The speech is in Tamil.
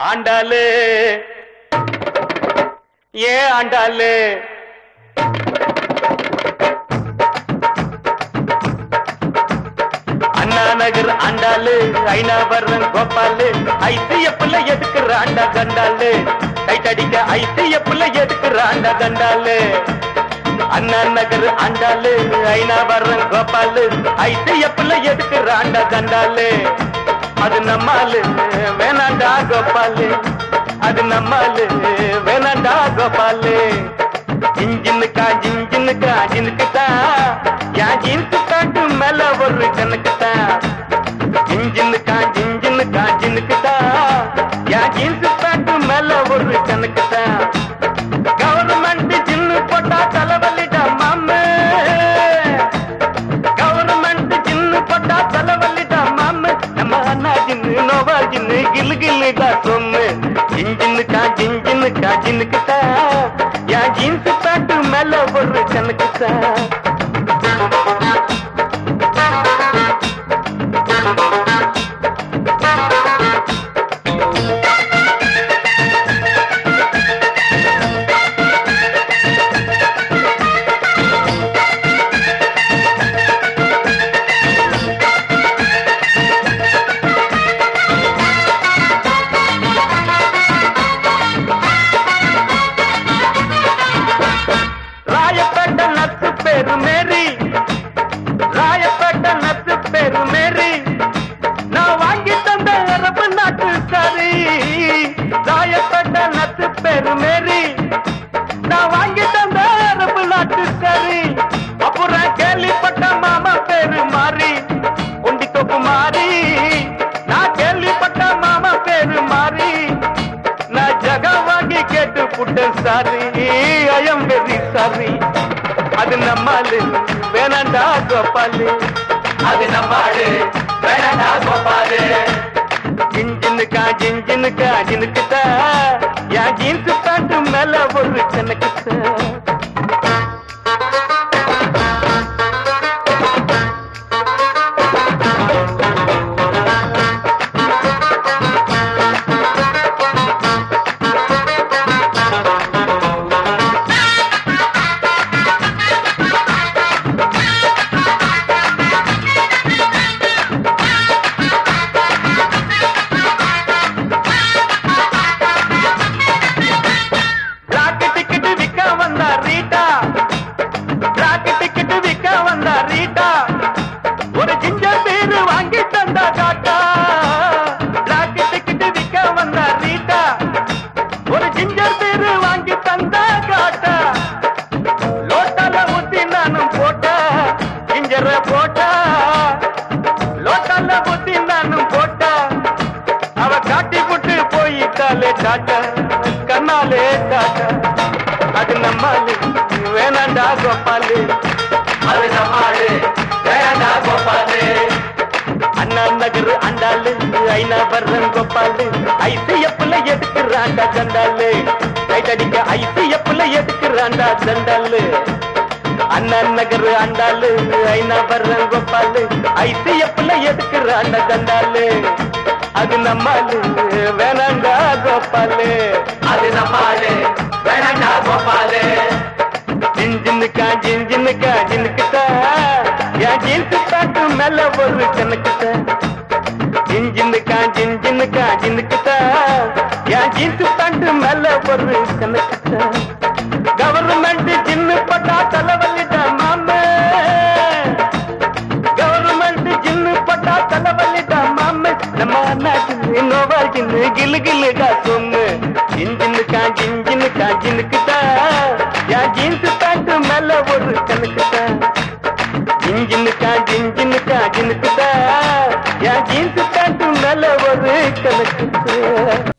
ஆண்டாளு ஏ ஆண்டாளு அண்ணா நகர் ஆண்டாளு ஐநாவரம் கோபாலு ஐசிஎஃப்ல எதுக்குற ஆண்டா கண்டாளு டைட் அடிக்க ஐசிஎஃப்ல எதுக்குற ஆண்டா கண்டாளு அண்ணா நகர் ஆண்டாளு ஐநாவரம் கோபாலு ஐசிஎஃப்ல எதுக்குற ஆண்டா கண்டாளு அது நம்மாலு வேணாண்டா கோபாலு அது நம்மாலு வேணாண்டா கோபாலு ஜிஞ்சினுக்கா ஜிஞ்சினுக்கா ஜினுக்குதா என் ஜீன்ஸ் பேண்ட் மேல ஒரு கணக்குதா ஜிஞ்சினுக்கா ஜிஞ்சினுக்கா ஜினுக்குதா என் ஜீன்ஸ் பேண்ட் மேல ஒரு கணக்குதா கவர்மெண்ட் ஜின்னு போட்டா தலைவலிடா மாமே கவர்மெண்ட் ஜின்னு போட்டா தலைவலிடா மாமே நம்ம அண்ணா ஜின்னு நோவா ஜின்னு கில்லு கில்லுடா சொம்மு ஜிஞ்சினுக்கா ஜிஞ்சினுக்கா ஜினுக்குதா என் ஜீன்ஸ் பேண்ட் மேல ஒரு கணக்குதா ராயப்பேட்டை நத்து பேரு மேரி ராயப்பேட்டை நத்து பேரு மேரி நான் வாங்கி தந்த அரபு நாட்டு சாரி ராயப்பேட்டை நத்து பேரு மேரி நான் வாங்கி தந்த அரபு நாட்டு சாரி அப்புறம் கேள்விப்பட்ட மாமா பேரு மாறி உண்டி தொப்பு மாறி நான் கேள்விப்பட்ட மாமா பேரு மாறி நான் ஜகா வாங்கி கேட்டு புட்டேன் சாரி ஐயம் வெரி சாரி அது நம்மாலு வேணாண்டா கோபாலு அது நம்மாடு வேணடா கோபாலு ஜிஞ்சினுக்கா ஜிஞ்சினுக்கா ஜினுக்குதா என் ஜீன்ஸ் பேண்ட் மேல ஒரு கணக்குதா பிளாக் டிக்கெட் விற்க வந்தா ரீட்டா பிளாக் டிக்கெட் விற்க வந்தா ரீட்டா ஒரு ஜிஞ்சர் பேரு வாங்கி தந்தா டாட்டா பிளாக் டிக்கெட் விற்க வந்தா ரீட்டா ஒரு ஜிஞ்சர் பேரு வாங்கி தந்தா காட்டா லோட்டால ஊத்தி நானும் போட்டா ஜிஞ்சர போட்டா லோட்டால ஊத்தி நானும் போட்டா அவ காட்டி புட்டு போயிட்டாலே டாட்டா கண்ணாலே டாட்டா அது நம்மாலு வேணாண்டா கோபாலு அது நம்மாடு வேணடா கோபாலு அண்ணா நகர் அண்டாலு ஐநா வர்றன் கோபாலு ஐசிஎஃப்ல எதுக்குறாண்டா தண்டாலு கைட் அடிக்க ஐசிஎஃப்ல எதுக்குறாண்டா தண்டாலு அண்ணா நகர் அண்டாலு ஐநா வர்றன் கோபாலு ஐசிஎஃப்ல எதுக்குறாண்டா தண்டாலு அது நம்மாலு வேணாண்டா கோபாலு அது நம்மாடு வேணடா கோபாலு ஜின்ஜினுக்கா ஜின்ஜினுக்கா ஜினுக்குதா என் ஜீன்ஸ் பேண்ட் மேல ஒரு கணக்குதா ஜின்ஜினுக்கா ஜின்ஜினுக்கா ஜினுக்குதா என் ஜீன்ஸ் பேண்ட் மேல ஒரு கணக்குதா கவர்மெண்ட் ஜின்னு பட்டா தலைவலிடா மாமே கவர்மெண்ட் ஜின்னு பட்டா தலைவலிடா மாமே நம்ம நாட்டு நோவா ஜின்னு கிலு கிலுடா சொன்னு ஜின்ஜினுக்கா ஜின்ஜினுக்கா ஜினுக்குதா என் ஜீன்ஸ் பேண்ட் மேல ஒரு கணக்குதா ஜின்ஜினுக்கா ஜின்ஜினுக்கா ஜினுக்குதா என் ஜீன்ஸ் பேண்ட் மேல ஒரு கணக்குதா